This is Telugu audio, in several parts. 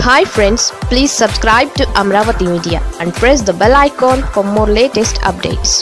hi friends please subscribe to Amaravati media and press the bell icon for more latest updates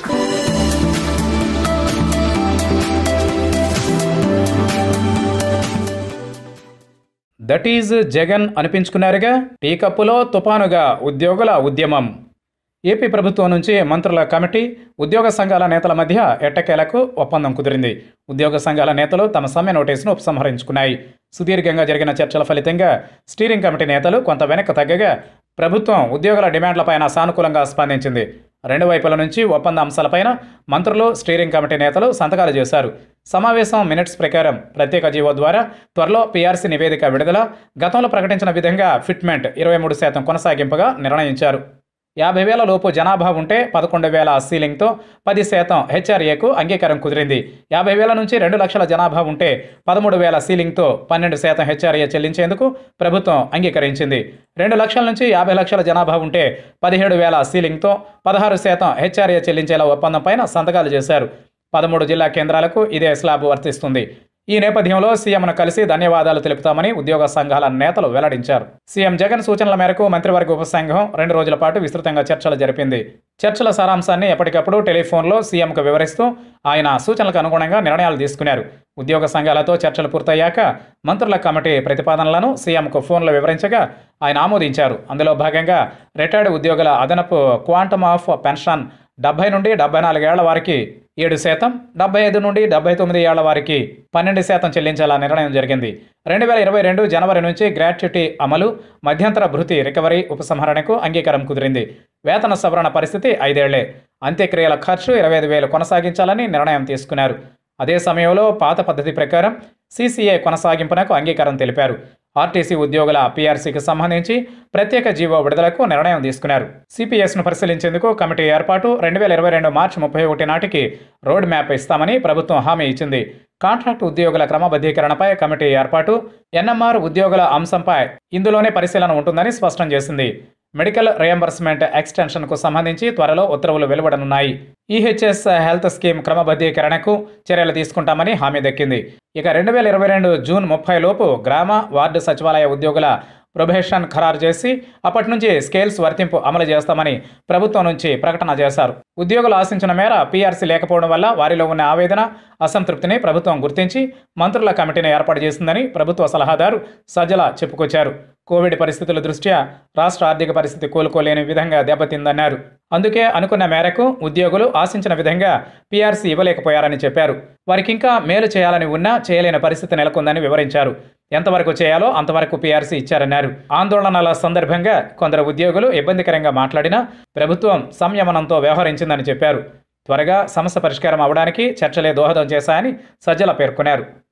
that is Jagan అనిపించుకున్నారుగా టీ కప్పులో తుపానుగా ఉద్యోగుల ఉద్యమం ఏపీ ప్రభుత్వం నుంచి మంత్రుల కమిటీ ఉద్యోగ సంఘాల నేతల మధ్య ఎట్టకేలకు ఒప్పందం కుదిరింది ఉద్యోగ సంఘాల నేతలు తమ సమ్మె నోటీసును ఉపసంహరించుకున్నాయి సుదీర్ఘంగా జరిగిన చర్చల ఫలితంగా స్టీరింగ్ కమిటీ నేతలు కొంత వెనక్కి తగ్గగా ప్రభుత్వం ఉద్యోగుల డిమాండ్లపైన సానుకూలంగా స్పందించింది రెండు వైపుల నుంచి ఒప్పంద అంశాలపైన మంత్రులు స్టీరింగ్ కమిటీ నేతలు సంతకాలు చేశారు సమావేశం మినిట్స్ ప్రకారం ప్రత్యేక జీవో ద్వారా త్వరలో పీఆర్సీ నివేదిక విడుదల గతంలో ప్రకటించిన విధంగా ఫిట్మెంట్ ఇరవై మూడు శాతం కొనసాగింపుగా నిర్ణయించారు యాభై వేల లోపు జనాభా ఉంటే పదకొండు వేల సీలింగ్తో పది శాతం హెచ్ఆర్ఏకు అంగీకారం కుదిరింది యాభై వేల నుంచి రెండు లక్షల జనాభా ఉంటే పదమూడు వేల సీలింగ్తో పన్నెండు శాతం హెచ్ఆర్ఏ చెల్లించేందుకు ప్రభుత్వం అంగీకరించింది రెండు లక్షల నుంచి యాభై లక్షల జనాభా ఉంటే పదిహేడు వేల సీలింగ్తో పదహారు శాతం హెచ్ఆర్ఏ చెల్లించేలా ఒప్పందం పైన సంతకాలు చేశారు పదమూడు జిల్లా కేంద్రాలకు ఇదే స్లాబ్ వర్తిస్తుంది ఈ నేపథ్యంలో సీఎంను కలిసి ధన్యవాదాలు తెలుపుతామని ఉద్యోగ సంఘాల నేతలు వెల్లడించారు సీఎం జగన్ సూచనల మేరకు మంత్రివర్గ ఉపసంఘం రెండు రోజుల పాటు విస్తృతంగా చర్చలు జరిపింది చర్చల సారాంశాన్ని ఎప్పటికప్పుడు టెలిఫోన్లో సీఎంకు వివరిస్తూ ఆయన సూచనలకు అనుగుణంగా నిర్ణయాలు తీసుకున్నారు ఉద్యోగ సంఘాలతో చర్చలు పూర్తయ్యాక మంత్రుల కమిటీ ప్రతిపాదనలను సీఎంకు ఫోన్లో వివరించగా ఆయన ఆమోదించారు అందులో భాగంగా రిటైర్డ్ ఉద్యోగుల అదనపు క్వాంటమ్ ఆఫ్ పెన్షన్ డెబ్బై నుండి డెబ్బై నాలుగేళ్ల వారికి ఏడు శాతం డెబ్బై ఐదు నుండి డెబ్బై తొమ్మిది ఏళ్ల వారికి పన్నెండు శాతం చెల్లించాల నిర్ణయం జరిగింది రెండు వేల ఇరవై రెండు జనవరి నుంచి గ్రాట్యుటీ అమలు మధ్యంతర భృతి రికవరీ ఉపసంహరణకు అంగీకారం కుదిరింది వేతన సవరణ పరిస్థితి ఐదేళ్లే అంత్యక్రియల ఖర్చు ఇరవై ఐదు వేలు కొనసాగించాలని నిర్ణయం తీసుకున్నారు అదే సమయంలో పాత పద్ధతి ప్రకారం సీసీఏ కొనసాగింపునకు అంగీకారం తెలిపారు ఆర్టీసీ ఉద్యోగుల పీఆర్సీకి సంబంధించి ప్రత్యేక జీవో విడుదలకు నిర్ణయం తీసుకున్నారు సిపిఎస్ను పరిశీలించేందుకు కమిటీ ఏర్పాటు రెండు వేల ఇరవై రెండు మార్చి ముప్పై ఒకటి నాటికి రోడ్ మ్యాప్ ఇస్తామని ప్రభుత్వం హామీ ఇచ్చింది కాంట్రాక్ట్ ఉద్యోగుల క్రమబద్ధీకరణపై కమిటీ ఏర్పాటు ఎన్ఎంఆర్ ఉద్యోగుల అంశంపై ఇందులోనే పరిశీలన ఉంటుందని స్పష్టం చేసింది మెడికల్ రియంబర్స్మెంట్ ఎక్స్టెన్షన్కు సంబంధించి త్వరలో ఉత్తర్వులు వెలువడనున్నాయి ఈహెచ్ఎస్ హెల్త్ స్కీమ్ క్రమబద్ధీకరణకు చర్యలు తీసుకుంటామని హామీ దక్కింది ఇక రెండు వేల ఇరవై రెండు జూన్ ముప్పై లోపు గ్రామ వార్డు సచివాలయ ఉద్యోగుల ప్రొబేషన్ ఖరారు చేసి అప్పటి నుంచి స్కేల్స్ వర్తింపు అమలు చేస్తామని ప్రభుత్వం నుంచి ప్రకటన చేశారు ఉద్యోగులు ఆశించిన మేర పీఆర్సీ లేకపోవడం వల్ల వారిలో ఉన్న ఆవేదన అసంతృప్తిని ప్రభుత్వం గుర్తించి మంత్రుల కమిటీని ఏర్పాటు చేసిందని ప్రభుత్వ సలహాదారు సజ్జల చెప్పుకొచ్చారు కోవిడ్ పరిస్థితుల దృష్ట్యా రాష్ట్ర ఆర్థిక పరిస్థితి కోలుకోలేని విధంగా దెబ్బతిందన్నారు అందుకే అనుకున్న మేరకు ఉద్యోగులు ఆశించిన విధంగా పీఆర్సీ ఇవ్వలేకపోయారని చెప్పారు వారికి ఇంకా మేలు చేయాలని ఉన్నా చేయలేని పరిస్థితి నెలకొందని వివరించారు ఎంతవరకు చేయాలో అంతవరకు పీఆర్సీ ఇచ్చారన్నారు ఆందోళనల సందర్భంగా కొందరు ఉద్యోగులు ఇబ్బందికరంగా మాట్లాడినా ప్రభుత్వం సంయమనంతో వ్యవహరించిందని చెప్పారు త్వరగా సమస్య పరిష్కారం అవడానికి చర్చలే దోహదం చేశాయని సజ్జల పేర్కొన్నారు